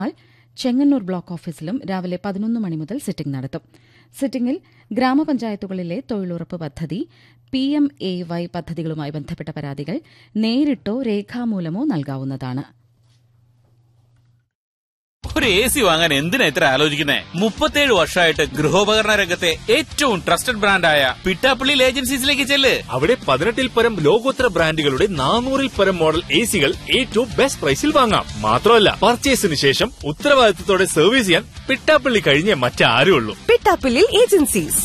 Chengannur block ഓഫീസിലും രാവിലെ പതിനൊന്ന് മണി മുതൽ സിറ്റിംഗ് നടത്തും സിറ്റിംഗിൽ ഗ്രാമപഞ്ചായത്തുകളിലെ തൊഴിലുറപ്പ് പദ്ധതി പി എം എ വൈ പദ്ധതികളുമായി ബന്ധപ്പെട്ട പരാതികൾ നേരിട്ടോ രേഖാമൂലമോ നൽകാവുന്നതാണ് ഒരു എ സി വാങ്ങാൻ എന്തിനാ ഇത്ര ആലോചിക്കുന്നേ മുപ്പത്തേഴ് വർഷമായിട്ട് ഗൃഹോപകരണ രംഗത്തെ ഏറ്റവും ട്രസ്റ്റഡ് ബ്രാൻഡായ പിട്ടാപ്പള്ളി ഏജൻസീസിലേക്ക് ചെല്ല് അവിടെ പതിനെട്ടിൽ പരം ലോകോത്തര ബ്രാൻഡുകളുടെ നാനൂറിൽ പരം മോഡൽ എ സികൾ ഏറ്റവും ബെസ്റ്റ് പ്രൈസിൽ വാങ്ങാം മാത്രമല്ല പർച്ചേസിന് ശേഷം ഉത്തരവാദിത്തത്തോടെ സർവീസ് ചെയ്യാൻ പിട്ടാപ്പള്ളി കഴിഞ്ഞേ മറ്റാരും ഉള്ളൂ പിട്ടാപ്പിള്ളിൽ agencies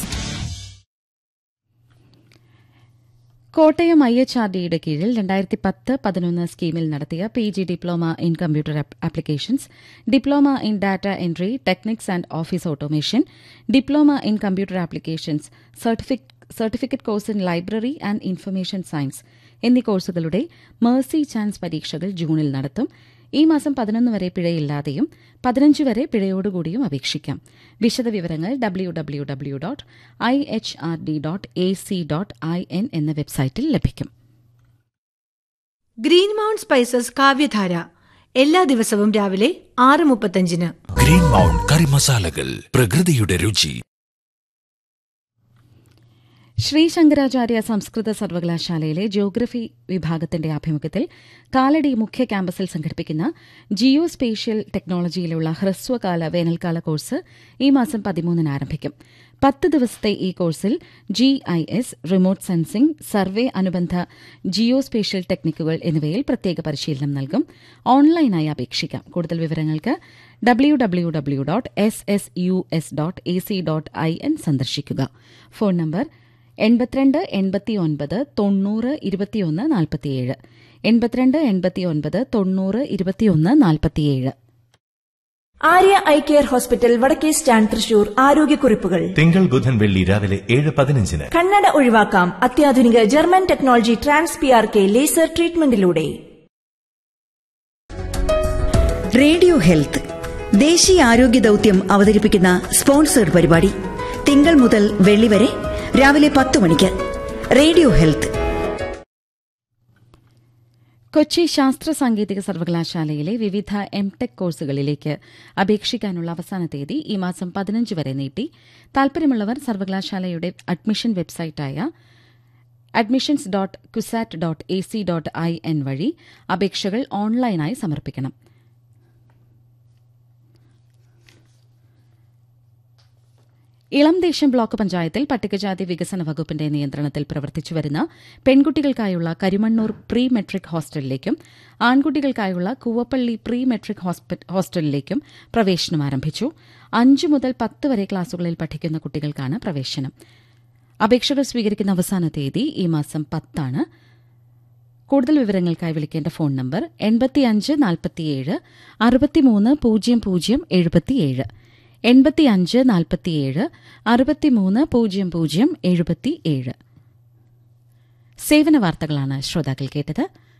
Kottayam I H R ഡിയുടെ കീഴിൽ രണ്ടായിരത്തി പത്ത് പതിനൊന്ന് സ്കീമിൽ നടത്തിയ P G diploma in computer applications diploma in data entry techniques and office automation diploma in computer applications certificate course in library and information science എന്നീ കോഴ്സുകളുടെ മേഴ്സി ചാൻസ് പരീക്ഷകൾ ജൂണിൽ നടത്തും ഈ മാസം പതിനൊന്ന് വരെ പിഴയില്ലാതെയും പതിനഞ്ച് വരെ പിഴയോടുകൂടിയും അപേക്ഷിക്കാം വിശദവിവരങ്ങൾ W W W dot I H R D dot A C dot I N എന്ന വെബ്സൈറ്റിൽ ലഭിക്കും ഗ്രീൻ മൗണ്ട് സ്പൈസസ് കാവ്യധാര എല്ലാ ദിവസവും രാവിലെ ആറ് മുപ്പത്തഞ്ചിന് ഗ്രീൻ മൗണ്ട് കറി മസാലകൾ പ്രകൃതിയുടെ രുചി ശ്രീ ശങ്കരാചാര്യ സംസ്കൃത സർവകലാശാലയിലെ ജിയോഗ്രഫി വിഭാഗത്തിന്റെ ആഭിമുഖ്യത്തിൽ കാലടി മുഖ്യ ക്യാമ്പസിൽ സംഘടിപ്പിക്കുന്ന ജിയോ സ്പേഷ്യൽ ടെക്നോളജിയിലുള്ള ഹ്രസ്വകാല വേനൽക്കാല കോഴ്സ് ഈ മാസം പതിമൂന്നിന് ആരംഭിക്കും പത്ത് ദിവസത്തെ ഈ കോഴ്സിൽ G I S remote sensing survey അനുബന്ധ ജിയോ സ്പേഷ്യൽ ടെക്നിക്കുകൾ എന്നിവയിൽ പ്രത്യേക പരിശീലനം നൽകും ഓൺലൈനായി അപേക്ഷിക്കാം കൂടുതൽ വിവരങ്ങൾക്ക് W W W dot S S U S dot A C dot I N സന്ദർശിക്കുക ഫോൺ നമ്പർ എൺപത്തിരണ്ട് എൺപത്തിയൊൻപത് തൊണ്ണൂറ് ഇരുപത്തിയൊന്ന് നാൽപ്പത്തിയേഴ് എൺപത്തിരണ്ട് എൺപത്തിയൊൻപത് തൊണ്ണൂറ് ഇരുപത്തിയൊന്ന് നാൽപ്പത്തിയേഴ് ആര്യ ഐ കെയർ ഹോസ്പിറ്റൽ വടക്കേ സ്റ്റാൻഡ് തൃശൂർ ആരോഗ്യക്കുറിപ്പുകൾ തിങ്കൾ ബുധൻ വെള്ളി രാവിലെ ഏഴ് പതിനഞ്ചിന് കണ്ണട ഒഴിവാക്കാം അത്യാധുനിക German technology trans P R K laser ട്രീറ്റ്മെന്റിലൂടെ റേഡിയോ ഹെൽത്ത് ദേശീയ ആരോഗ്യ ദൌത്യം അവതരിപ്പിക്കുന്ന സ്പോൺസേഡ് പരിപാടി തിങ്കൾ മുതൽ വെള്ളി വരെ രാവിലെ പത്ത് മണിക്ക് റേഡിയോ ഹെൽത്ത് കൊച്ചി ശാസ്ത്ര സാങ്കേതിക സർവകലാശാലയിലെ വിവിധ എം ടെക് കോഴ്സുകളിലേക്ക് അപേക്ഷിക്കാനുള്ള അവസാന തീയതി ഈ മാസം പതിനഞ്ച് വരെ നീട്ടി താൽപര്യമുള്ളവർ സർവകലാശാലയുടെ അഡ്മിഷൻ വെബ്സൈറ്റായ admissions dot CUSAT dot A C dot I N വഴി അപേക്ഷകൾ ഓൺലൈനായി സമർപ്പിക്കണം ഇളംദേശം ബ്ലോക്ക് പഞ്ചായത്തിൽ പട്ടികജാതി വികസന വകുപ്പിന്റെ നിയന്ത്രണത്തിൽ പ്രവർത്തിച്ചുവരുന്ന പെൺകുട്ടികൾക്കായുള്ള കരിമണ്ണൂർ പ്രീ മെട്രിക് ഹോസ്റ്റലിലേക്കും ആൺകുട്ടികൾക്കായുള്ള കൂവപ്പള്ളി പ്രീ മെട്രിക് ഹോസ്റ്റലിലേക്കും പ്രവേശനം ആരംഭിച്ചു അഞ്ചു മുതൽ പത്ത് വരെ ക്ലാസുകളിൽ പഠിക്കുന്ന കുട്ടികൾക്കാണ് പ്രവേശനം അപേക്ഷകൾ സ്വീകരിക്കുന്ന അവസാന തീയതി ഈ മാസം പത്താണ് കൂടുതൽ വിവരങ്ങൾക്കായി വിളിക്കേണ്ട ഫോൺ നമ്പർ എൺപത്തിയഞ്ച് നാൽപ്പത്തിയേഴ് അറുപത്തിമൂന്ന് പൂജ്യം പൂജ്യം എഴുപത്തിയേഴ് എൺപത്തിയഞ്ച് നാൽപ്പത്തിയേഴ് അറുപത്തിമൂന്ന് പൂജ്യം പൂജ്യം എഴുപത്തിയേഴ് സേവന വാർത്തകളാണ് ശ്രോതാക്കൾ കേട്ടത്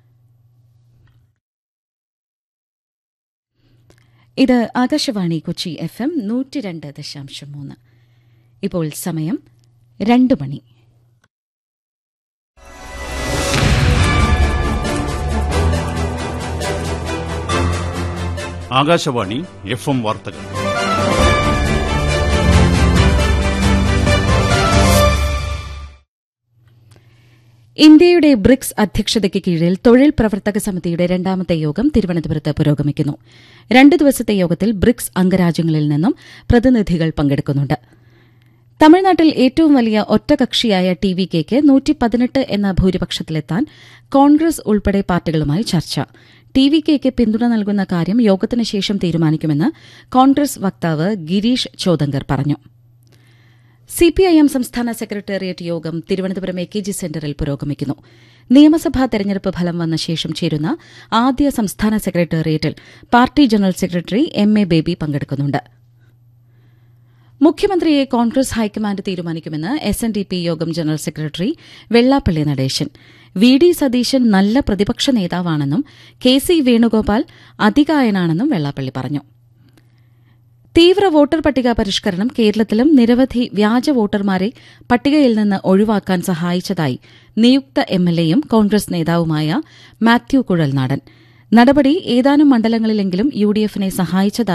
ഇത് ആകാശവാണി കൊച്ചി എഫ് എം നൂറ്റി രണ്ട് ദശാംശം മൂന്ന് ഇപ്പോൾ സമയം രണ്ട് മണി ആകാശവാണി എഫ് എം വാർത്തകൾ ഇന്ത്യയുടെ ബ്രിക്സ് അധ്യക്ഷതയ്ക്ക് കീഴിൽ തൊഴിൽ പ്രവർത്തക സമിതിയുടെ രണ്ടാമത്തെ യോഗം തിരുവനന്തപുരത്ത് പുരോഗമിക്കുന്നു രണ്ട് ദിവസത്തെ യോഗത്തിൽ ബ്രിക്സ് അംഗരാജ്യങ്ങളിൽ നിന്നും പ്രതിനിധികൾ പങ്കെടുക്കുന്നുണ്ട് തമിഴ്നാട്ടിൽ ഏറ്റവും വലിയ ഒറ്റകക്ഷിയായ ടി വി കെക്ക് നൂറ്റി പതിനെട്ട് എന്ന ഭൂരിപക്ഷത്തിലെത്താൻ കോൺഗ്രസ് ഉൾപ്പെടെ പാർട്ടികളുമായി ചർച്ച ടി വി കെക്ക് പിന്തുണ നൽകുന്ന കാര്യം യോഗത്തിന് ശേഷം തീരുമാനിക്കുമെന്ന് കോൺഗ്രസ് വക്താവ് ഗിരീഷ് ചോദങ്കർ പറഞ്ഞു സിപിഐഎം സംസ്ഥാന സെക്രട്ടേറിയറ്റ് യോഗം തിരുവനന്തപുരം എ കെ ജി സെന്ററിൽ പുരോഗമിക്കുന്നു നിയമസഭാ തെരഞ്ഞെടുപ്പ് ഫലം വന്ന ശേഷം ചേരുന്ന ആദ്യ സംസ്ഥാന സെക്രട്ടേറിയറ്റിൽ party general secretary M A Baby പങ്കെടുക്കുന്നുണ്ട് മുഖ്യമന്ത്രിയെ കോൺഗ്രസ് ഹൈക്കമാൻഡ് തീരുമാനിക്കുമെന്ന് എസ് എൻ ഡി പി യോഗം general secretary Vellappally Natesan V D Satheesan നല്ല പ്രതിപക്ഷ നേതാവാണെന്നും കെ സി വേണുഗോപാൽ അതികായനാണെന്നും വെള്ളാപ്പള്ളി പറഞ്ഞു തീവ്ര വോട്ടർ പട്ടിക പരിഷ്കരണം കേരളത്തിലും നിരവധി വ്യാജ വോട്ടർമാരെ പട്ടികയിൽ നിന്ന് ഒഴിവാക്കാൻ സഹായിച്ചതായി നിയുക്ത എംഎൽഎയും കോൺഗ്രസ് നേതാവുമായ മാത്യു കുഴൽനാടൻ നടപടി ഏതാനും മണ്ഡലങ്ങളിലെങ്കിലും യു ഡി എഫിനെ സഹായിച്ചതായി